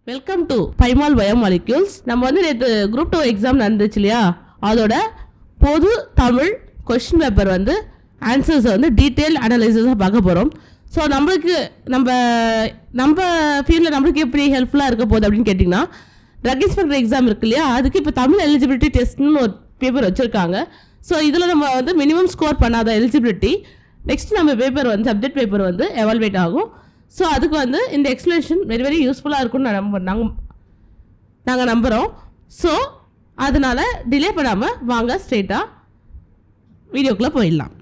welcome to பைமால் biomolecules நம்ம வந்து நேற்று குரூப் டூ எக்ஸாம் நடந்துச்சு இல்லையா அதோட பொது தமிழ் கொஸ்டின் பேப்பர் வந்து ஆன்சர்ஸ் வந்து டீட்டெயில் அனலைசஸாக பார்க்க போகிறோம் ஸோ நம்மளுக்கு நம்ம நம்ம ஃபீல்டில் நம்மளுக்கு எப்படி ஹெல்ப்ஃபுல்லாக இருக்க போகுது அப்படின்னு கேட்டிங்கன்னா ட்ரக் இன்ஸ்பெக்டர் எக்ஸாம் இருக்கு இல்லையா அதுக்கு இப்போ தமிழ் எலிஜிபிலிட்டி டெஸ்ட்னு ஒரு பேப்பர் வச்சுருக்காங்க ஸோ இதில் நம்ம வந்து மினிமம் ஸ்கோர் பண்ணாத எலிஜிபிலிட்டி நெக்ஸ்ட் நம்ம பேப்பர் வந்து சப்ஜெக்ட் பேப்பர் வந்து எவால்வேட் ஆகும் ஸோ அதுக்கு வந்து இந்த எக்ஸ்பிளேஷன் வெரி வெரி யூஸ்ஃபுல்லாக இருக்கும்னு நான் நம்ப நாங்கள் நாங்கள் நம்புகிறோம் ஸோ அதனால் டிலே பண்ணாமல் வாங்க ஸ்ட்ரெயிட்டாக வீடியோக்குள்ளே போயிடலாம்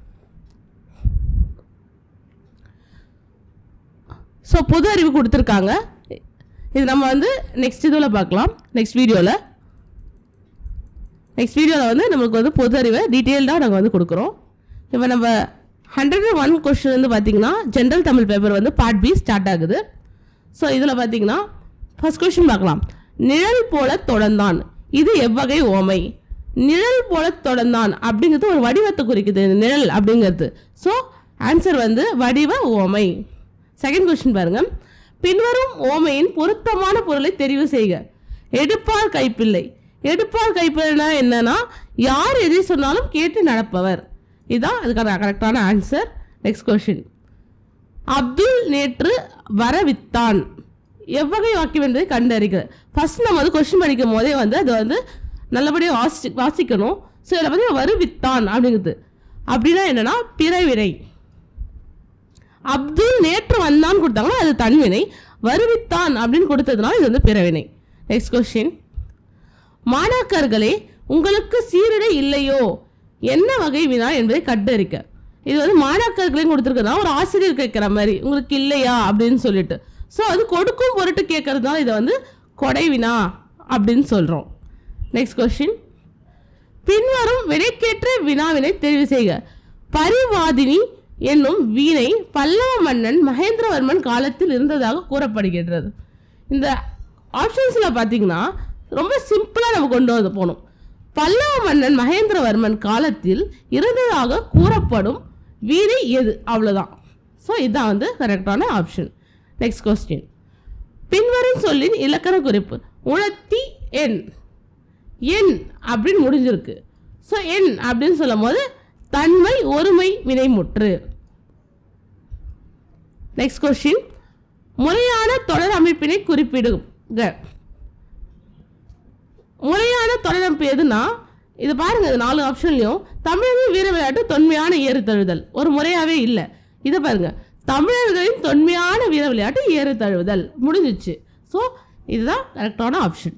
ஸோ பொது அறிவு கொடுத்துருக்காங்க இது நம்ம வந்து நெக்ஸ்ட் இதில் பார்க்கலாம் நெக்ஸ்ட் வீடியோவில் நெக்ஸ்ட் வீடியோவில் வந்து நம்மளுக்கு வந்து பொது அறிவை டீட்டெயில்டாக நாங்கள் வந்து கொடுக்குறோம் இப்போ நம்ம ஹண்ட்ரட் அண்ட் ஒன் கொஸ்டின் வந்து பார்த்தீங்கன்னா ஜென்ரல் தமிழ் பேப்பர் வந்து பார்ட் பி ஸ்டார்ட் ஆகுது ஸோ இதில் பார்த்தீங்கன்னா ஃபர்ஸ்ட் கொஸ்டின் பார்க்கலாம் நிழல் போல தொடர்ந்தான் இது எவ்வகை ஓமை நிழல் போல தொடர்ந்தான் அப்படிங்கிறது ஒரு வடிவத்தை குறிக்குது இந்த நிழல் அப்படிங்கிறது ஸோ ஆன்சர் வந்து வடிவ ஓமை செகண்ட் கொஸ்டின் பாருங்க பின்வரும் ஓமையின் பொருத்தமான பொருளை தெரிவு செய்க எடுப்பார் கைப்பிள்ளை எடுப்பார் கைப்பிள்ளைனா என்னன்னா யார் எதை சொன்னாலும் கேட்டு நடப்பவர் இதுதான் அதுக்கான கரெக்டான ஆன்சர் நெக்ஸ்ட் கொஸ்டின் அப்துல் நேற்று வரவித்தான் எவ்வகை வாக்கியம் என்பதை கண்டறிக ஃபர்ஸ்ட் நம்ம வந்து கொஸ்டின் படிக்கும் போதே வந்து அது வந்து நல்லபடியாக வாசி வாசிக்கணும் ஸோ இதில் வந்து வருவித்தான் அப்படிங்கிறது அப்படின்னா என்னன்னா பிறவினை அப்துல் நேற்று வந்தான் கொடுத்தாங்கன்னா அது தன்வினை வருவித்தான் அப்படின்னு கொடுத்ததுனால இது வந்து பிறவினை நெக்ஸ்ட் கொஸ்டின் மாணாக்கர்களே உங்களுக்கு சீரிடை இல்லையோ என்ன வகை வினா என்பதை கண்டறிக்க இது வந்து மாணாக்கர்களையும் கொடுத்துருக்கதா ஒரு ஆசிரியர் கேட்குற மாதிரி உங்களுக்கு இல்லையா அப்படின்னு சொல்லிட்டு ஸோ அது கொடுக்கும் பொருட்டு கேட்கறதுனால இதை வந்து கொடை வினா அப்படின்னு சொல்கிறோம் நெக்ஸ்ட் கொஸ்டின் பின்வரும் வினைக்கேற்ற வினாவினை தெரிவு செய்க பரிவாதினி என்னும் வீணை பல்லவ மன்னன் மகேந்திரவர்மன் காலத்தில் இருந்ததாக கூறப்படுகின்றது இந்த ஆப்ஷன்ஸில் பார்த்தீங்கன்னா ரொம்ப சிம்பிளாக நம்ம கொண்டு வந்து போகணும் பல்லவ மன்னன் மகேந்திரவர்மன் காலத்தில் இருந்ததாக கூறப்படும் வீணை எது அவ்வளோதான் ஸோ இதுதான் வந்து கரெக்டான ஆப்ஷன் நெக்ஸ்ட் கொஸ்டின் பின்வரும் சொல்லின் இலக்கண குறிப்பு உணர்த்தி எண் எண் அப்படின்னு முடிஞ்சிருக்கு ஸோ எண் அப்படின்னு சொல்லும் போது தன்மை ஒருமை வினைமுற்று நெக்ஸ்ட் கொஸ்டின் முறையான தொடர் அமைப்பினை குறிப்பிடுக முறையான தொடர் அமைப்பு எதுனா இது பாருங்க இது நாலு ஆப்ஷன்லையும் தமிழக வீர விளையாட்டு தொன்மையான ஏறுதழுதல் ஒரு முறையாவே இல்லை இதை பாருங்க தமிழர்களின் தொன்மையான வீர விளையாட்டு ஏறு தழுவுதல் முடிஞ்சிச்சு ஸோ இதுதான் கரெக்டான ஆப்ஷன்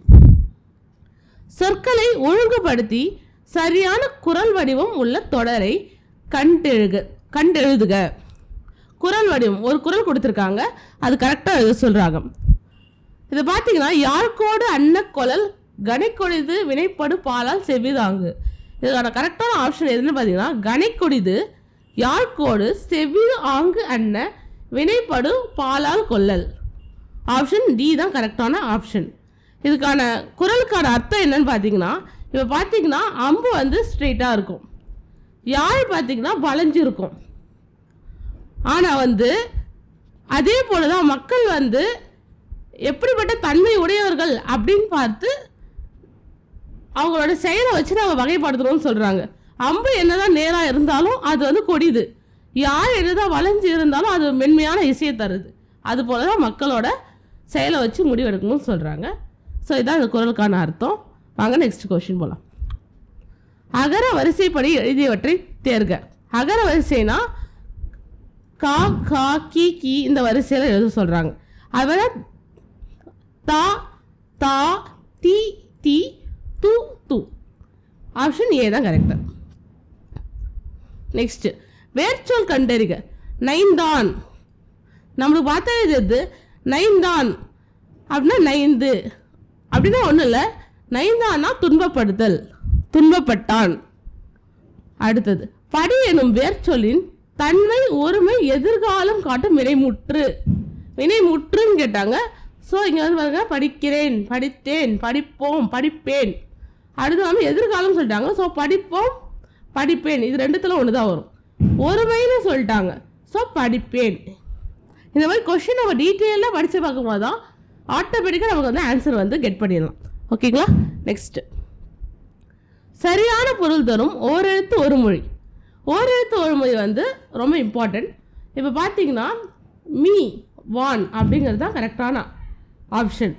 சொற்களை ஒழுங்குபடுத்தி சரியான குரல் வடிவம் உள்ள தொடரை கண்டெழுக கண்டெழுதுக குரல் வடிவம் ஒரு குரல் கொடுத்துருக்காங்க அது கரெக்டாக எழுத சொல்கிறாங்க இது பார்த்தீங்கன்னா யாழ்கோடு அன்னக்கொழல் கனைக்கொடிது வினைப்படு பாலால் செவ்விதாங்கு இதுக்கான கரெக்டான ஆப்ஷன் எதுன்னு பார்த்தீங்கன்னா கனைக்கொடிது யாழ்கோடு செவ்வி ஆங்கு அன்ன வினைப்படு பாலால் கொள்ளல் ஆப்ஷன் டி தான் கரெக்டான ஆப்ஷன் இதுக்கான குரலுக்கான அர்த்தம் என்னன்னு பார்த்தீங்கன்னா இப்போ பார்த்தீங்கன்னா அம்பு வந்து ஸ்ட்ரெயிட்டாக இருக்கும் யாழ் பார்த்தீங்கன்னா வளைஞ்சு இருக்கும் ஆனால் வந்து அதே போல தான் மக்கள் வந்து எப்படிப்பட்ட தன்மை உடையவர்கள் அப்படின்னு பார்த்து அவங்களோட செயலை வச்சு நம்ம வகைப்படுத்துகிறோம்னு சொல்கிறாங்க அம்பு என்னதான் நேராக இருந்தாலும் அது வந்து கொடிது யார் என்னதான் வளைஞ்சு இருந்தாலும் அது மென்மையான இசையை தருது அது போல தான் மக்களோட செயலை வச்சு முடிவெடுக்கணும்னு சொல்கிறாங்க ஸோ இதான் இந்த குரலுக்கான அர்த்தம் வாங்க நெக்ஸ்ட் கொஷின் போகலாம் அகர வரிசைப்படி எழுதியவற்றை தேர்க அகர வரிசைனா கா கா கி கி இந்த வரிசையில் எழுத சொல்கிறாங்க அதுமாதிரி தா தா தி தி து து ஆப்ஷன் ஏ தான் கரெக்டு நெக்ஸ்ட் வேர்ச்சொல் கண்டறிக நைந்தான் நம்மளுக்கு பார்த்தா இது எது நைந்தான் அப்படின்னா நைந்து அப்படின்னா ஒன்றும் இல்லை நைந்தான்னா துன்பப்படுதல் துன்பப்பட்டான் அடுத்தது படி எனும் வேர்ச்சொல்லின் தன்மை ஒருமை எதிர்காலம் காட்டும் வினைமுற்று வினைமுற்றுன்னு கேட்டாங்க ஸோ இங்கே வந்து பாருங்க படிக்கிறேன் படித்தேன் படிப்போம் படிப்பேன் அடுத்து வந்து எதிர்காலம் சொல்லிட்டாங்க ஸோ படிப்போம் படிப்பேன் இது ரெண்டுத்துல ஒன்று தான் வரும் ஒருமைன்னு சொல்லிட்டாங்க ஸோ படிப்பேன் இந்த மாதிரி கொஷின் நம்ம டீட்டெயிலாக படித்து பார்க்கும்போது தான் ஆட்டோமேட்டிக்காக நமக்கு வந்து ஆன்சர் வந்து கெட் பண்ணிடலாம் ஓகேங்களா நெக்ஸ்ட்டு சரியான பொருள் தரும் ஓரெழுத்து ஒரு மொழி ஓரெழுத்து ஒரு மொழி வந்து ரொம்ப இம்பார்ட்டன்ட் இப்போ பார்த்தீங்கன்னா மீ வான் அப்படிங்கிறது தான் கரெக்டான ஆப்ஷன்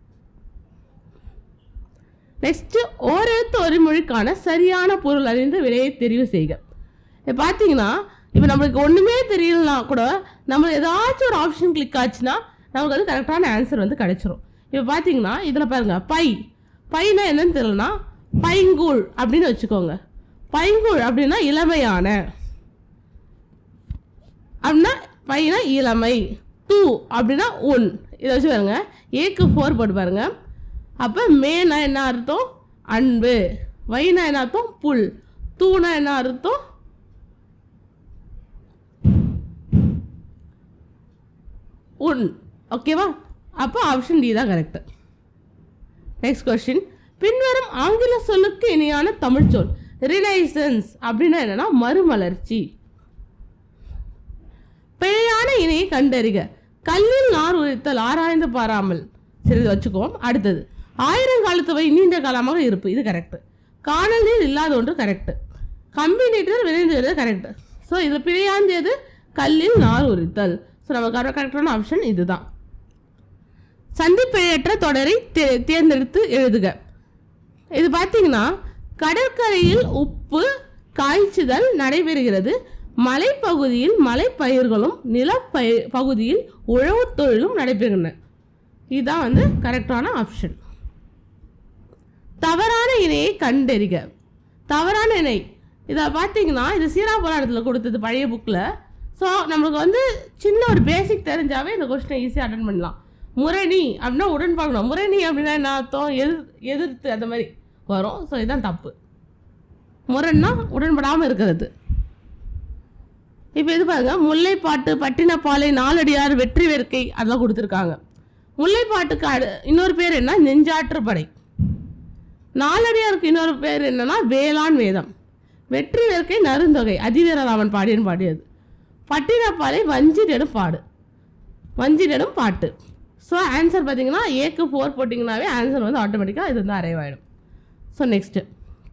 நெக்ஸ்ட்டு ஓரெழுத்து ஒரு மொழிக்கான சரியான பொருள் அறிந்து விடையை தெரிவு செய்க இப்போ பார்த்தீங்கன்னா இப்போ நம்மளுக்கு ஒன்றுமே தெரியலனா கூட நம்ம ஏதாச்சும் ஒரு ஆப்ஷன் கிளிக் ஆச்சுன்னா நமக்கு வந்து கரெக்டான ஆன்சர் வந்து கிடைச்சிரும் இப்போ பார்த்தீங்கன்னா இதில் பாருங்க பை பைனா என்னன்னு தெரியலனா பைங்கூழ் அப்படின்னு வச்சுக்கோங்க பைங்கூழ் அப்படின்னா இளமையான அப்படின்னா பையனா இளமை டூ அப்படின்னா உன் இதை வச்சு பாருங்க ஏக்கு ஃபோர் போட்டு பாருங்க அப்போ மேனா என்ன அர்த்தம் அன்பு வைனா என்ன அர்த்தம் புல் தூனா என்ன அர்த்தம் உன் ஓகேவா அப்போ ஆப்ஷன் டி தான் கரெக்ட் நெக்ஸ்ட் கொஸ்டின் பின்வரும் ஆங்கில சொல்லுக்கு இணையான தமிழ் சொல் ரினைசன்ஸ் அப்படின்னா என்னன்னா மறுமலர்ச்சி பிழையான இணையை கண்டறிக கல்லில் நார் உரித்தல் ஆராய்ந்து பாராமல் சரி இதை வச்சுக்குவோம் அடுத்தது ஆயிரம் காலத்துவை நீண்ட காலமாக இருப்பு இது கரெக்ட் காணல் நீர் இல்லாத ஒன்று கரெக்ட் கம்பி நீட்டுதல் விளைந்தது கரெக்ட் ஸோ இது பிழையாந்தியது கல்லில் நார் உரித்தல் ஸோ நம்ம கரெக்டான ஆப்ஷன் இதுதான் சந்திப்பிழையற்ற தொடரை தே- தேர்ந்தெடுத்து எழுதுக இது பார்த்தீங்கன்னா கடற்கரையில் உப்பு காய்ச்சுதல் நடைபெறுகிறது மலைப்பகுதியில் மலைப்பயிர்களும் நிலப்பய பகுதியில் உழவுத் தொழிலும் நடைபெறுகின்றன இதுதான் வந்து கரெக்டான ஆப்ஷன் தவறான இணையை கண்டறிக தவறான இணை இதை பார்த்தீங்கன்னா இது சீரா புராணத்தில் கொடுத்தது பழைய புக்கில் ஸோ நம்மளுக்கு வந்து சின்ன ஒரு பேசிக் தெரிஞ்சாவே இந்த கொஸ்டினை ஈஸியாக அட்டன் பண்ணலாம் முரணி அப்படின்னா உடன்பாகணும் முரணி அப்படின்னா என்ன அர்த்தம் எதிர் எதிர்த்து அந்த மாதிரி வரும் ஸோ இதுதான் தப்பு முரண்னா உடன்படாமல் இருக்கிறது இப்போ இது பாருங்க முல்லைப்பாட்டு பட்டினப்பாலை நாலடியார் வெற்றி வேர்க்கை அதெல்லாம் கொடுத்துருக்காங்க முல்லைப்பாட்டுக்கு அடு இன்னொரு பேர் என்ன நெஞ்சாற்று படை நாலடியாருக்கு இன்னொரு பேர் என்னன்னா வேளாண் வேதம் வெற்றி வேர்க்கை நருந்தொகை அதிவீரராமன் பாடியன் பாடியது பட்டினப்பாலை வஞ்சி நெடும் பாடு வஞ்சி நெடும் பாட்டு ஸோ ஆன்சர் பார்த்தீங்கன்னா ஏக்கு ஃபோர் போட்டிங்கனாவே ஆன்சர் வந்து ஆட்டோமேட்டிக்காக இது வந்து அரைவ் ஆகிடும் ஸோ நெக்ஸ்ட்டு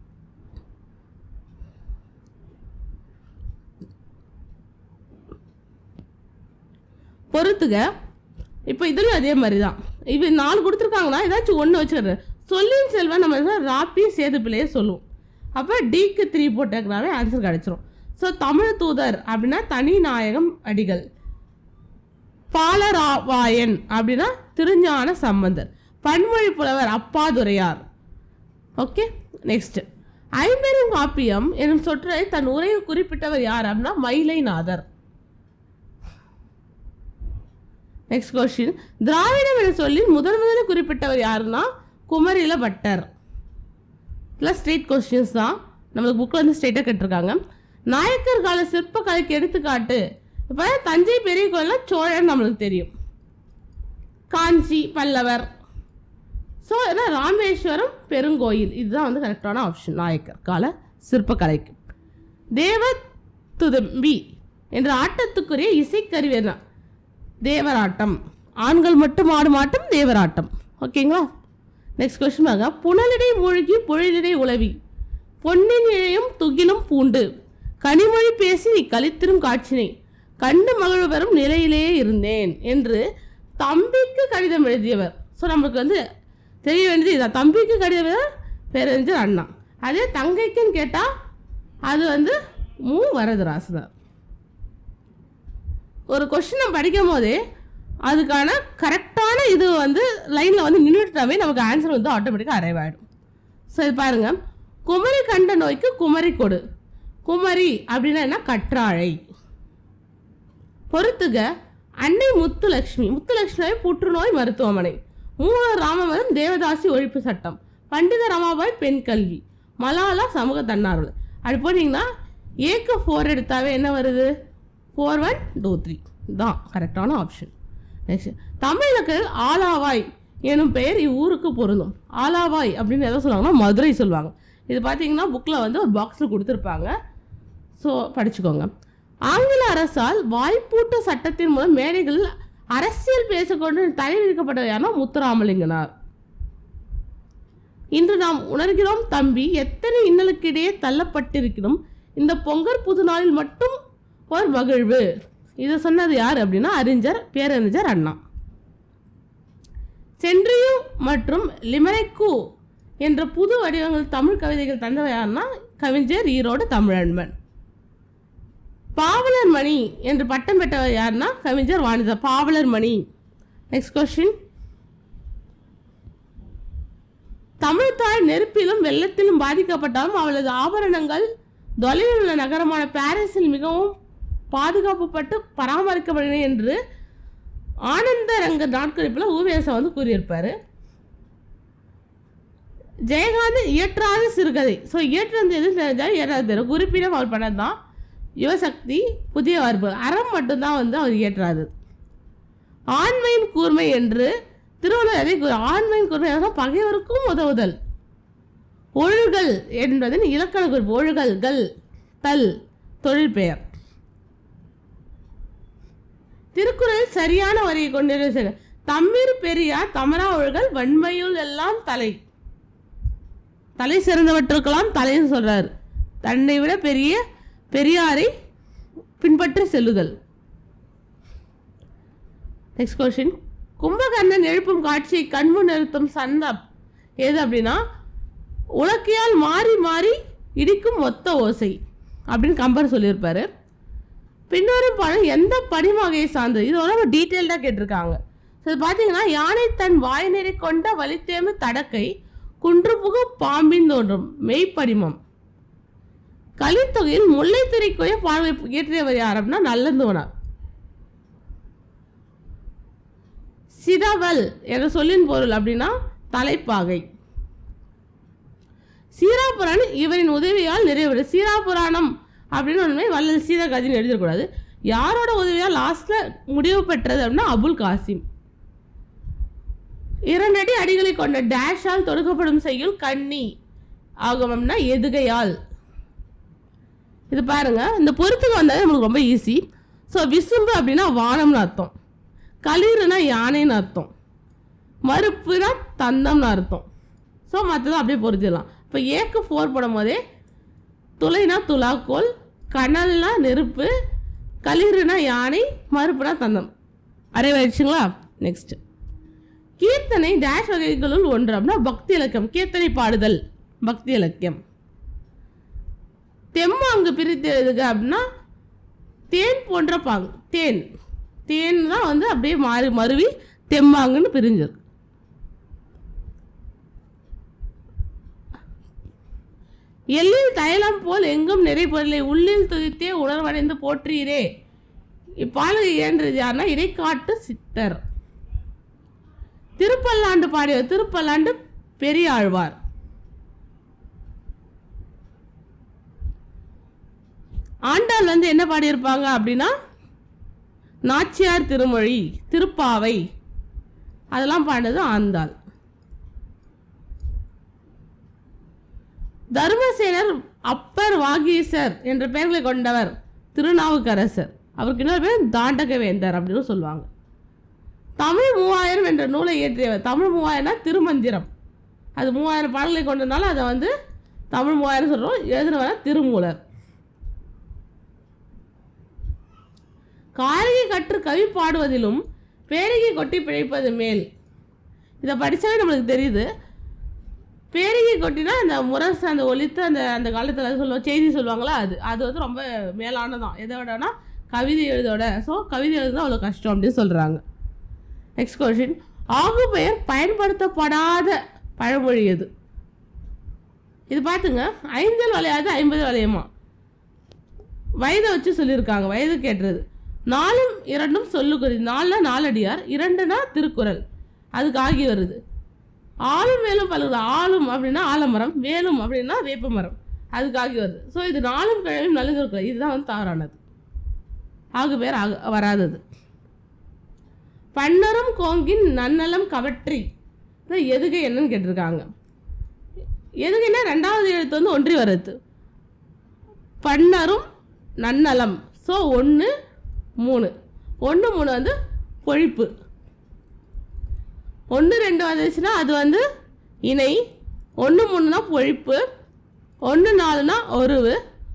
பொறுத்துக இப்போ இதுலையும் அதே மாதிரி தான் இப்போ நாலு கொடுத்துருக்காங்கன்னா ஏதாச்சும் ஒன்று வச்சுக்கிறது சொல்லின் செல்வன் நம்ம என்ன ராப்பி சேது பிள்ளையே சொல்லுவோம் அப்போ டிக்கு த்ரீ போட்டதுனாவே ஆன்சர் கிடச்சிரும் ஸோ தமிழ் தூதர் அப்படின்னா தனி நாயகம் அடிகள் பாலராவாயன் அப்படின்னா திருஞான சம்பந்தர் பன்மொழி புலவர் அப்பாதுரையார் ஓகே நெக்ஸ்ட் ஐம்பெரும் காப்பியம் எனும் சொற்றை தன் உரையில் குறிப்பிட்டவர் யார் அப்படின்னா மயிலைநாதர் நெக்ஸ்ட் கொஸ்டின் திராவிடம் என சொல்லி முதன் முதலில் குறிப்பிட்டவர் யாருன்னா Kumarila Bhattar plus straight questions தான் நம்மளுக்கு புக்கில் வந்து ஸ்ட்ரெயிட்டாக கேட்டிருக்காங்க நாயக்கர் கால சிற்பக்கலைக்கு எடுத்துக்காட்டு இப்போ தஞ்சை பெரிய கோயிலில் சோழன் நம்மளுக்கு தெரியும் காஞ்சி பல்லவர் ஸோ என்ன ராமேஸ்வரம் பெருங்கோயில் இதுதான் வந்து கரெக்டான ஆப்ஷன் நாயக்கர் கால சிற்பக்கலைக்கு தேவ துதம்பி என்ற ஆட்டத்துக்குரிய இசைக்கருவி என்ன தேவராட்டம் ஆண்கள் மட்டும் ஆடும் ஆட்டம் தேவராட்டம் ஓகேங்களா நெக்ஸ்ட் கொஸ்டின் பாருங்க புனலிடை மூழ்கி பொழிலிடை உளவி பொன்னின் இழையும் துகிலும் பூண்டு கனிமொழி பேசி நீ கலித்திரும் காட்சினை கண்டு மகிழ்வு பெறும் நிலையிலேயே இருந்தேன் என்று தம்பிக்கு கடிதம் எழுதியவர் ஸோ நமக்கு வந்து தெரிய வேண்டியது இதான் தம்பிக்கு கடிதம் எழுதியவர் பேரறிஞர் அண்ணா அதே தங்கைக்குன்னு கேட்டால் அது வந்து மு வரதராசனார் ஒரு கொஸ்டினை படிக்கும் போதே அதுக்கான கரெக்டான இது வந்து லைனில் வந்து நின்றுட்டாவே நமக்கு ஆன்சர் வந்து ஆட்டோமேட்டிக்காக அரைவ் ஆகிடும் ஸோ இது பாருங்க குமரி கண்ட நோய்க்கு குமரி கொடு குமரி அப்படின்னா என்ன கற்றாழை பொறுத்துக அன்னை முத்துலட்சுமி முத்துலட்சுமி புற்றுநோய் மருத்துவமனை மூவர் ராமவரம் தேவதாசி ஒழிப்பு சட்டம் பண்டித ரமாபாய் பெண் கல்வி மலாலா சமூக தன்னார்வல் அப்படி போனீங்கன்னா ஏக்கு ஃபோர் எடுத்தாவே என்ன வருது ஃபோர் ஒன் டூ த்ரீ தான் கரெக்டான ஆப்ஷன் நெக்ஸ்ட் தமிழுக்கு ஆலாவாய் எனும் பெயர் இவ்வூருக்கு பொருந்தும் ஆலாவாய் அப்படின்னு எதை சொல்லுவாங்கன்னா மதுரை சொல்லுவாங்க இது பார்த்தீங்கன்னா புக்கில் வந்து ஒரு பாக்ஸில் கொடுத்துருப்பாங்க ஸோ படிச்சுக்கோங்க ஆங்கில அரசால் வாய்ப்பூட்டு சட்டத்தின் மூலம் மேடைகளில் அரசியல் பேசிக்கொண்டு தடை விதிக்கப்பட்டவர் யாருன்னா முத்துராமலிங்கனார் இன்று நாம் உணர்கிறோம் தம்பி எத்தனை இன்னலுக்கிடையே தள்ளப்பட்டிருக்கிறோம் இந்த பொங்கல் புது நாளில் மட்டும் ஒரு மகிழ்வு இதை சொன்னது யார் அப்படின்னா அறிஞர் பேரறிஞர் அண்ணா சென்றியு மற்றும் லிமரைக்கு என்ற புது வடிவங்கள் தமிழ் கவிதைகள் தந்தவர் யாருன்னா கவிஞர் ஈரோடு தமிழன்பன் பாவலர் மணி என்று பட்டம் பெற்றவர் யாருன்னா கவிஞர் வாணிதா பாவலர் மணி நெக்ஸ்ட் கொஸ்டின் தமிழ்தாய் நெருப்பிலும் வெள்ளத்திலும் பாதிக்கப்பட்டாலும் அவளது ஆபரணங்கள் தொலைவில் உள்ள நகரமான பாரிஸில் மிகவும் பாதுகாப்புப்பட்டு பராமரிக்கப்படுகிறது என்று ஆனந்த ரங்க நாட்குறிப்பில் ஊவேசம் வந்து கூறியிருப்பார் ஜெயகாந்தன் இயற்றாத சிறுகதை ஸோ இயற்றது எது தெரிஞ்சால் இயற்றாது தெரியும் குறிப்பிடம் அவர் பண்ணது தான் யுவசக்தி புதிய வார்ப்பு அறம் மட்டும்தான் வந்து அவர் இயற்றாது ஆண்மையின் கூர்மை என்று திருவள்ளுவர் அதை கூறு ஆண்மையின் கூர்மை எதுனா பகைவருக்கும் உதவுதல் ஒழுகல் என்பதன் இலக்கண குறிப்பு ஒழுகல்கள் தல் தொழில் பெயர் திருக்குறள் சரியான வரியை கொண்டிருக்க தம்மிரு பெரியார் தமரா ஒழுகல் வன்மையுள் எல்லாம் தலை தலை சிறந்தவற்றுக்கெல்லாம் தலைன்னு சொல்றாரு தன்னை விட பெரிய பெரியாரை பின்பற்றி செல்லுதல் நெக்ஸ்ட் கொஸ்டின் கும்பகர்ணன் எழுப்பும் காட்சியை கண்முன் நிறுத்தும் சந்தம் எது அப்படின்னா உலக்கையால் மாறி மாறி இடிக்கும் ஒத்த ஓசை அப்படின்னு கம்பர் சொல்லியிருப்பாரு பின்வரும் படம் எந்த படிமகையை சார்ந்தது இது ரொம்ப டீட்டெயில்டாக கேட்டிருக்காங்க ஸோ இது பார்த்தீங்கன்னா யானை தன் வாய் நிறை கொண்ட வலித்தேமு தடக்கை குன்று புக பாம்பின் தோன்றும் மெய்ப்படிமம் கலித்தொகையில் முல்லைத்துறைக்குரிய பார்வை இயற்றியவர் யார் அப்படின்னா நல்லந்தோனார் சிதவல் என்ற சொல்லின் பொருள் அப்படின்னா தலைப்பாகை சீராபுராணம் இவரின் உதவியால் நிறைவு சீராபுராணம் அப்படின்னு ஒன்றுமே வள்ளல் சீதகாதின்னு எழுதிடக்கூடாது யாரோட உதவியால் லாஸ்ட்ல முடிவு பெற்றது அப்படின்னா அபுல் காசிம் இரண்டடி அடிகளை கொண்ட டேஷால் தொடுக்கப்படும் செய்யுள் கண்ணி ஆகமம்னா எதுகையால் இது பாருங்க இந்த பொறுத்துக்கு வந்தாலே நம்மளுக்கு ரொம்ப ஈஸி ஸோ விசும்பு அப்படின்னா வானம்னு அர்த்தம் களிறுனா யானைன்னு அர்த்தம் மறுப்புனா தந்தம்னு அர்த்தம் ஸோ மற்றதை அப்படியே பொறுத்திடலாம் இப்போ ஏக்கு ஃபோர் போடும் போதே துளைனா துலாக்கோல் கனல்னா நெருப்பு களிறுனா யானை மறுப்புனா தந்தம் அரைவாயிடுச்சுங்களா நெக்ஸ்ட் கீர்த்தனை டேஷ் வகைகளுள் ஒன்று அப்படின்னா பக்தி இலக்கியம் கீர்த்தனை பாடுதல் பக்தி இலக்கியம் தெம்மாங்கு பிரித்து எழுதுக அப்படின்னா தேன் போன்ற பாங்கு தேன் தேன் தான் வந்து அப்படியே மாறி மருவி தெம்மாங்குன்னு பிரிஞ்சிருக்கு எல்லில் தைலம் போல் எங்கும் நிறை பொருளை உள்ளில் துதித்தே உணர்வடைந்து போற்றீரே இப்பாடலை இயன்றது யாருன்னா இடைக்காட்டு சித்தர் திருப்பல்லாண்டு பாடிய திருப்பல்லாண்டு பெரியாழ்வார் ஆண்டாள் வந்து என்ன பாடியிருப்பாங்க அப்படின்னா நாச்சியார் திருமொழி திருப்பாவை அதெல்லாம் பாடினது ஆண்டாள் தர்மசேனர் அப்பர் வாகீசர் என்ற பெயர்களை கொண்டவர் திருநாவுக்கரசர் அவருக்கு இன்னொரு பேர் தாண்டகவேந்தர் அப்படின்னு சொல்லுவாங்க தமிழ் மூவாயிரம் என்ற நூலை இயற்றியவர் தமிழ் மூவாயிரம்னா திருமந்திரம் அது மூவாயிரம் பாடல்களை கொண்டதுனால அதை வந்து தமிழ் மூவாயிரம் சொல்கிறோம் எழுதினவர் திருமூலர் காரிகை கற்று கவி பாடுவதிலும் பேரிகை கொட்டி பிழைப்பது மேல் இதை படித்தாவே நம்மளுக்கு தெரியுது பேரிகை கொட்டினா அந்த முரசு அந்த ஒலித்து அந்த அந்த காலத்தில் சொல்லுவோம் செய்தி சொல்லுவாங்களா அது அது வந்து ரொம்ப மேலானதான் எதை விடனா கவிதை எழுதோட ஸோ கவிதை எழுதுனா அவ்வளோ கஷ்டம் அப்படின்னு சொல்கிறாங்க நெக்ஸ்ட் கொஷின் ஆகு பெயர் பயன்படுத்தப்படாத பழமொழி எது இது பார்த்துங்க ஐந்தில் வளையாது ஐம்பது வளையமா வயதை வச்சு சொல்லியிருக்காங்க வயது கேட்டுறது நாலும் இரண்டும் சொல்லுக்குறி நாலுனா நாலடியார் இரண்டுனா திருக்குறள் அதுக்கு ஆகி வருது ஆளும் வேலும் பழுது ஆளும் அப்படின்னா ஆலமரம் வேலும் அப்படின்னா வேப்ப மரம் அதுக்கு ஆகி வருது ஸோ இது நாலும் கிழமையும் நல்லது இருக்கிறது இதுதான் வந்து தவறானது ஆகு பேர் ஆக வராதது பன்னரும் கோங்கின் நன்னலம் கவற்றி இதான் எதுகை என்னன்னு கேட்டிருக்காங்க எதுகைன்னா ரெண்டாவது எழுத்து வந்து ஒன்றி வருது பன்னரும் நன்னலம் ஸோ ஒன்று மூணு ஒன்று மூணு வந்து பொழிப்பு ஒன்று ரெண்டு வந்துச்சுன்னா அது வந்து இணை ஒன்று மூணுனா பொழிப்பு ஒன்று நாலுனா ஒருவு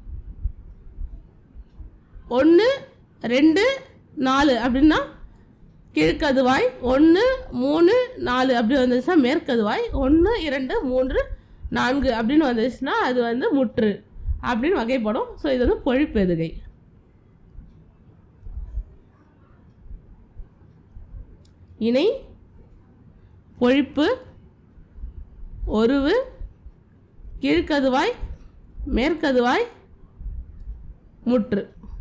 ஒன்று ரெண்டு நாலு அப்படின்னா கிழக்கதுவாய் ஒன்று மூணு நாலு அப்படி வந்துச்சுன்னா மேற்கதுவாய் ஒன்று இரண்டு மூன்று நான்கு அப்படின்னு வந்துச்சுன்னா அது வந்து முற்று அப்படின்னு வகைப்படும் ஸோ இது வந்து பொழிப்பு எதுகை இணை பொழிப்பு ஒருவு கீழ்க்கதுவாய் மேற்கதுவாய் முற்று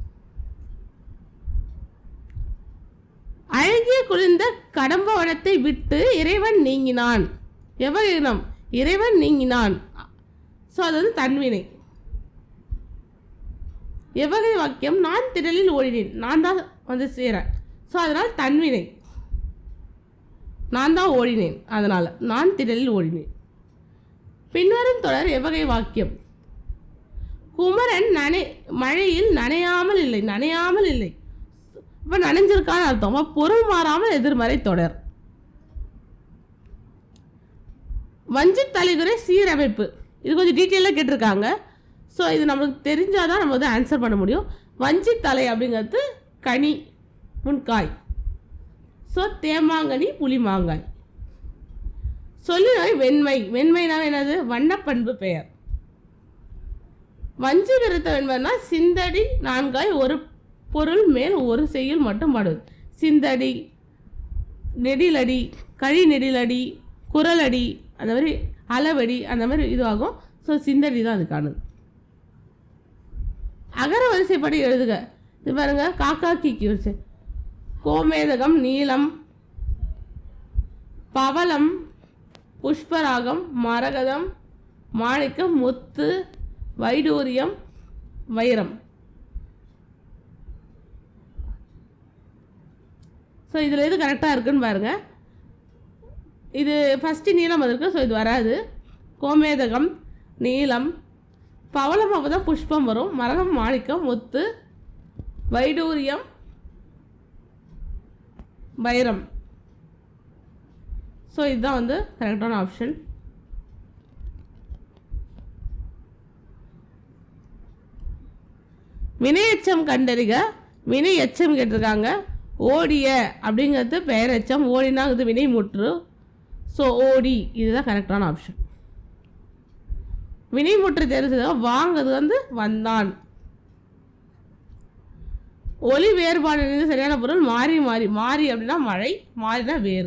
அழகிய குளிர்ந்த கடம்பவனத்தை விட்டு இறைவன் நீங்கினான் எவகினம் இறைவன் நீங்கினான் ஸோ அது வந்து தன்வினை எவகை வாக்கியம் நான் திடலில் ஓடினேன் நான் தான் வந்து சேரேன் ஸோ அதனால் தன்வினை நான் தான் ஓடினேன் அதனால் நான் திடலில் ஓடினேன் பின்வரும் தொடர் எவகை வாக்கியம் குமரன் நனை மழையில் நனையாமல் இல்லை நனையாமல் இல்லை இப்போ நனைஞ்சிருக்கான்னு அர்த்தம் அப்ப பொருள் மாறாமல் எதிர்மறை தொடர் வஞ்சி தலைகுறை சீரமைப்பு இது கொஞ்சம் டீட்டெயிலாக கேட்டிருக்காங்க ஸோ இது நம்மளுக்கு தெரிஞ்சால் தான் நம்ம வந்து ஆன்சர் பண்ண முடியும் வஞ்சி தலை அப்படிங்கிறது கனி முன்காய் ஸோ தேமாங்கனி புளிமாங்காய் சொல்லினாய் வெண்மை வெண்மைனா என்னது வண்ணப்பண்பு பெயர் வஞ்சி நிறுத்த வெண்மைனா சிந்தடி நான்காய் ஒரு பொருள் மேல் ஒரு செய்யுள் மட்டும் பாடுவது சிந்தடி நெடிலடி கழி நெடிலடி குரலடி அந்த மாதிரி அளவடி அந்த மாதிரி இதுவாகும் ஸோ சிந்தடி தான் அதுக்கானது அகர வரிசைப்படி எழுதுக இது பாருங்க காக்கா கீக்கி வரிசை கோமேதகம் நீலம் பவளம் புஷ்பராகம் மரகதம் மாணிக்கம் முத்து வைடூரியம் வைரம் ஸோ இதில் எது கரெக்டாக இருக்குன்னு பாருங்கள் இது ஃபஸ்ட்டு நீலம் வந்திருக்கு ஸோ இது வராது கோமேதகம் நீலம் பவளம் அப்போ தான் புஷ்பம் வரும் மரகம் மாணிக்கம் முத்து வைடூரியம் வைரம் ஸோ இதுதான் வந்து கரெக்டான ஆப்ஷன் வினை எச்சம் கண்டறிக வினை எச்சம் கேட்டிருக்காங்க ஓடிய அப்படிங்கிறது பெயர் எச்சம் ஓடினா இது வினை முற்று ஸோ ஓடி இதுதான் கரெக்டான ஆப்ஷன் வினை முற்று தெரிஞ்சது வாங்கிறது வந்து வந்தான் ஒளி வேறுபாடு நிறைந்த சரியான பொருள் மாறி மாறி மாறி அப்படின்னா மழை மாறினா வேறு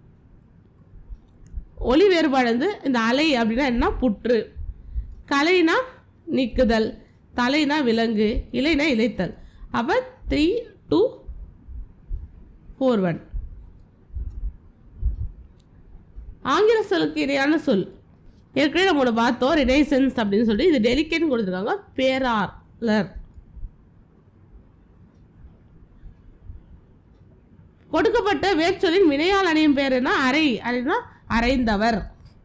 ஒளி வேறுபாடு வந்து இந்த அலை அப்படின்னா என்ன புற்று கலைனா நீக்குதல் தலைனா விலங்கு இலைனா இலைத்தல் அப்போ த்ரீ டூ ஃபோர் ஒன் ஆங்கில சொல்லுக்கு இடையான சொல் ஏற்கனவே நம்ம ஒன்று பார்த்தோம் ரினைசன்ஸ் அப்படின்னு சொல்லி இது டெலிகேட்னு கொடுத்துருக்காங்க பேராளர் கொடுக்கப்பட்ட வேர்ச்சொல்லின் வினையால் அணியும் பேர் என்ன அரை அரைனா அரைந்தவர்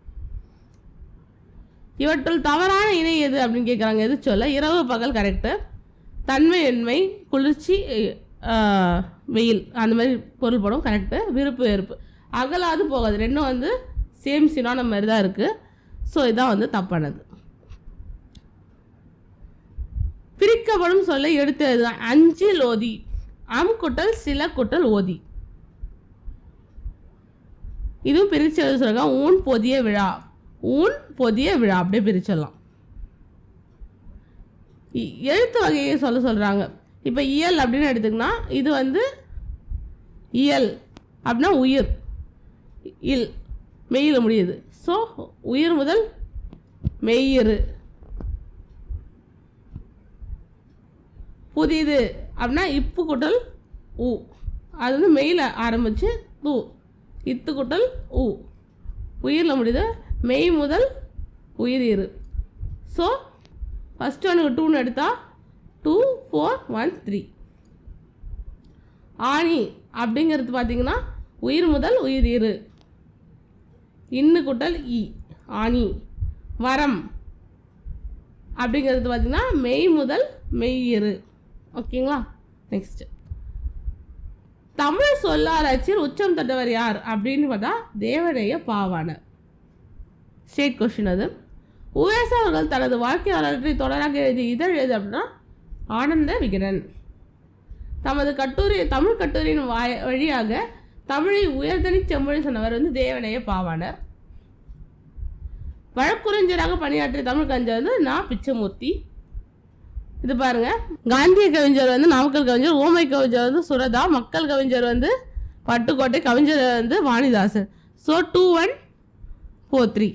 இவற்றுள் தவறான இணை எது அப்படின்னு கேட்குறாங்க எது சொல்ல இரவு பகல் கரெக்டு தன்மை என்மை குளிர்ச்சி ஆஹ், வெயில் அந்த மாதிரி பொருள் படம் கரெக்டு விருப்பு வெறுப்பு அகலாது போகாது ரெண்டும் வந்து சேம் சினான மாதிரி தான் இருக்குது ஸோ இதான் வந்து தப்பானது பிரிக்கப்படும் சொல்ல எடுத்து எழுதுதான் அஞ்சு லோதி அம் குட்டல் சில குட்டல் ஓதி இதுவும் பிரித்து எழுத சொல்லுங்க ஊன் பொதிய விழா ஊன் பொதிய விழா அப்படியே பிரிச்சிடலாம் இ- எழுத்து வகையை சொல்ல சொல்கிறாங்க இப்போ இயல் அப்படின்னு எடுத்துக்கினா இது வந்து இயல் அப்படின்னா உயிர் இல் மெய்யில் முடியுது ஸோ உயிர் முதல் மெய்யிரு புதிது அப்படின்னா இப்பு குட்டல் உ அது வந்து மெயில் ஆரம்பித்து தூ இத்து குட்டல் உ உயிரில் முடியுது மெய் முதல் உயிர் இரு ஸோ ஃபஸ்ட் ஒனுக்கு டூன்னு எடுத்தால் டூ ஃபோர் ஒன் த்ரீ ஆணி அப்படிங்கிறது பார்த்தீங்கன்னா உயிர் முதல் உயிர் இரு இன்னு குட்டல் இ ஆணி வரம் அப்படிங்கிறது பார்த்தீங்கன்னா மெய் முதல் மெய் இரு ஓகேங்களா நெக்ஸ்ட்டு தமிழ் சொல்லாராய்ச்சியில் உச்சம் தொட்டவர் யார் அப்படின்னு பார்த்தா தேவநேய பாவாணர் ஸ்டேட் கொஸ்டின் அது உவேசா அவர்கள் தனது வாழ்க்கை வரலாற்றை தொடராக எழுதி இதழ் எழுது அப்படின்னா ஆனந்த விகடன் தமது கட்டுரை தமிழ் கட்டுரையின் வாய வழியாக தமிழை உயர்தனி செம்மொழி சொன்னவர் வந்து தேவநேய பாவாணர் வழக்குரைஞராக பணியாற்றிய தமிழ் கவிஞர் வந்து நா பிச்சமூர்த்தி இது பாருங்க காந்திய கவிஞர் வந்து நாமக்கல் கவிஞர் ஓமை கவிஞர் வந்து சுரதா மக்கள் கவிஞர் வந்து பட்டுக்கோட்டை கவிஞர் வந்து Vanidasan so two one four three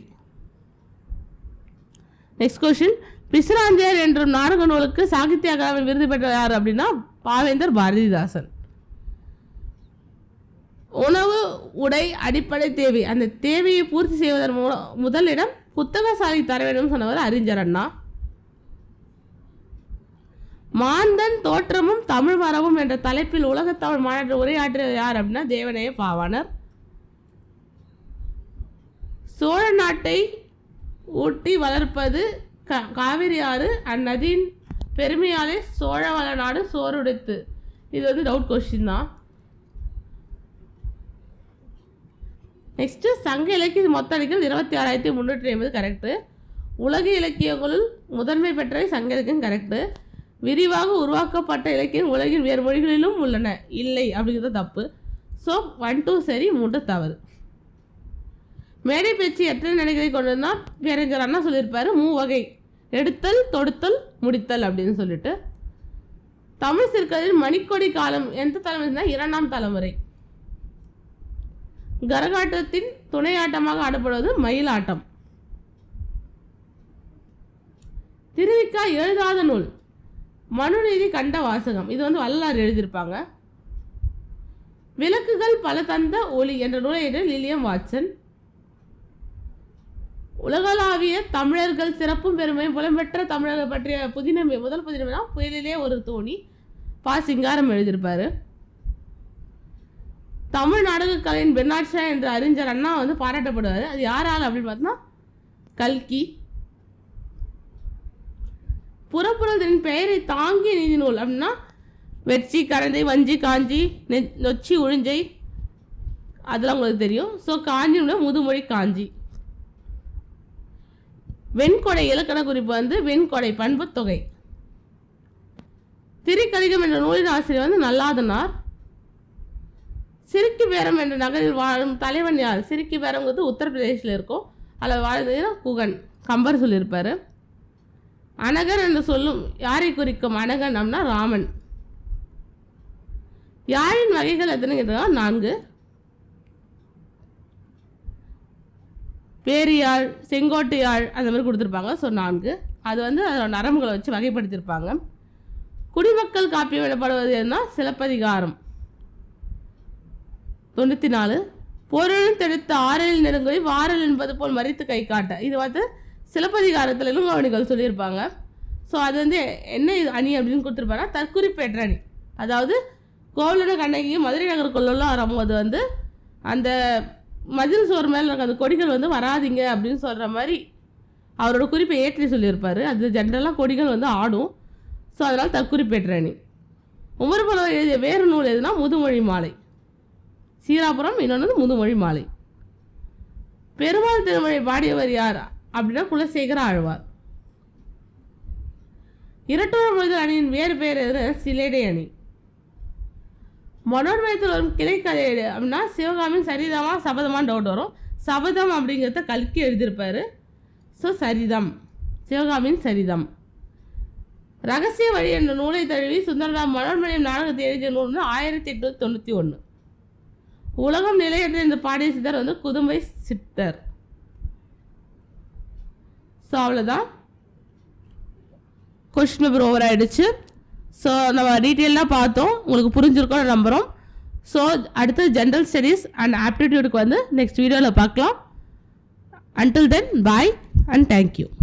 next question Pisiranthaiyar என்ற நாடக நூலுக்கு சாகித்ய அகாடமி விருது பெற்ற யார் அப்படின்னா பாவேந்தர் பாரதிதாசன் உணவு உடை அடிப்படை தேவை அந்த தேவையை பூர்த்தி செய்வதன் மூலம் முதலிடம் புத்தகசாலை தர வேண்டும் சொன்னவர் அறிஞர் அண்ணா மாந்தன் தோற்றமும் தமிழ் மரபும் என்ற தலைப்பில் உலகத்தமிழ் மாநாட்டு உரையாற்றிய யார் அப்படின்னா தேவநேய பாவாணர் சோழ நாட்டை ஊட்டி வளர்ப்பது க காவிரி ஆறு அந்நதியின் பெருமையாலே சோழவள நாடு சோறுடைத்து இது வந்து டவுட் கொஸ்டின் தான் நெக்ஸ்ட்டு சங்க இலக்கிய மொத்த அடிகள் இருபத்தி ஆறாயிரத்தி முந்நூற்றி ஐம்பது கரெக்டு உலக இலக்கியங்களுள் முதன்மை பெற்றவை சங்க இலக்கியம் கரெக்டு விரிவாக உருவாக்கப்பட்ட இலக்கியம் உலகின் வேறு மொழிகளிலும் உள்ளன இல்லை அப்படிங்கிறது தப்பு ஸோ ஒன் டூ சரி மூன்று தவறு மேடை பேச்சு எத்தனை நிலைகளை கொண்டிருந்தால் பேரறிஞர் அண்ணா சொல்லியிருப்பாரு மூவகை எடுத்தல் தொடுத்தல் முடித்தல் அப்படின்னு சொல்லிட்டு தமிழ் சிற்கதில் மணிக்கொடி காலம் எந்த தலைமுறைனா இரண்டாம் தலைமுறை கரகாட்டத்தின் துணையாட்டமாக ஆடப்படுவது மயிலாட்டம் திருவிக்கா எழுதாத நூல் மனுநீதி கண்ட வாசகம் இது வந்து வல்லார் எழுதியிருப்பாங்க விளக்குகள் பல தந்த ஒளி என்ற நூலை எழுதிய லிலியம் வாட்சன் உலகளாவிய தமிழர்கள் சிறப்பும் பெருமையும் புலம்பெற்ற தமிழர்கள் பற்றிய புதினமே முதல் புதினமே புயலிலே ஒரு தோணி பா சிங்காரம் எழுதியிருப்பாரு தமிழ் நாடகக்கலையின் பெர்னாட்ஷா என்ற அறிஞர் அண்ணா வந்து பாராட்டப்படுவார் அது யாரால் அப்படின்னு பார்த்தோம்னா கல்கி புறப்புறத்தின் பெயரை தாங்கிய நீதி நூல் அப்படின்னா வெற்றி கரந்தை வஞ்சி காஞ்சி நெ நொச்சி உழிஞ்சை அதெல்லாம் உங்களுக்கு தெரியும் ஸோ காஞ்சியோட முதுமொழி காஞ்சி வெண்கொடை இலக்கண குறிப்பு வந்து வெண்கொடை பண்பு தொகை திரிக்கடிகம் என்ற நூலின் ஆசிரியர் வந்து நல்லாதனார் சிறுக்கி பேரம் என்ற நகரில் வாழும் தலைவன் யார் சிறுக்கி பேரம்ங்கிறது உத்தரப்பிரதேசில் இருக்கும் அதில் வாழ்ந்ததுன்னா குகன் கம்பர் சொல்லியிருப்பாரு அனகன் என்று சொல்லும் யாரை குறிக்கும் அனகன் அப்படின்னா ராமன் யாழின் வகைகள் எத்தனை கேட்டா நான்கு பேரியாழ் செங்கோட்டு யாழ் அந்த மாதிரி கொடுத்துருப்பாங்க ஸோ நான்கு அது வந்து அதோட நரம்புகளை வச்சு வகைப்படுத்தியிருப்பாங்க குடிமக்கள் காப்பியம் எனப்படுவது என்ன சிலப்பதிகாரம் தொண்ணூற்றி நாலு பொருளும் தெடுத்த ஆறலில் நெருங்கொழி வாரல் என்பது போல் மறித்து கை காட்ட இது வந்து சிலப்பதிகாரத்தில் இளங்கவனிகள் சொல்லியிருப்பாங்க ஸோ அது வந்து என்ன இது அணி அப்படின்னு கொடுத்துருப்பாங்கன்னா தற்குறிப்பேற்ற அணி அதாவது கோவலன கண்ணகியும் மதுரை நகருக்குள்ளெல்லாம் வரும்போது வந்து அந்த மதில் சோறு மேலே இருக்க அந்த கொடிகள் வந்து வராதீங்க அப்படின்னு சொல்கிற மாதிரி அவரோட குறிப்பை ஏற்றி சொல்லியிருப்பார் அது ஜென்ரலாக கொடிகள் வந்து ஆடும் ஸோ அதனால் தற்குறிப்பேற்ற அணி உமர் புலவர் எழுதிய வேறு நூல் எதுனா முதுமொழி மாலை சீராபுரம் இன்னொன்று முதுமொழி மாலை பெருமாள் திருமொழி பாடியவர் யார் அப்படின்னா குலசேகர ஆழ்வார் இரட்டோர மொழிதல் அணியின் வேறு பேர் எது சிலேடை அணி மனோன்மயத்தில் வரும் கிளைக்கதை எது அப்படின்னா சிவகாமியின் சரிதமா சபதமான்னு டவுட் வரும் சபதம் அப்படிங்கிறத கல்கி எழுதியிருப்பாரு ஸோ சரிதம் சிவகாமியின் சரிதம் ரகசிய வழி என்ற நூலை தழுவி சுந்தரராம் மனோன்மயம் நாடகத்தை எழுதிய நூல் வந்து ஆயிரத்தி எட்நூற்றி தொண்ணூற்றி ஒன்று உலகம் நிலையற்ற இந்த பாடிய சித்தர் வந்து குதும்பை சித்தர் ஸோ அவ்வளோதான் கொஸ்டின் பேப்பர் ஓவர் ஆயிடுச்சு ஸோ நம்ம டீட்டெயிலாக பார்த்தோம் உங்களுக்கு புரிஞ்சிருக்கோம் நம்புகிறோம் ஸோ அடுத்து ஜென்ரல் ஸ்டடீஸ் அண்ட் ஆப்டிடியூடுக்கு வந்து நெக்ஸ்ட் வீடியோவில் பார்க்கலாம் until then bye and thank you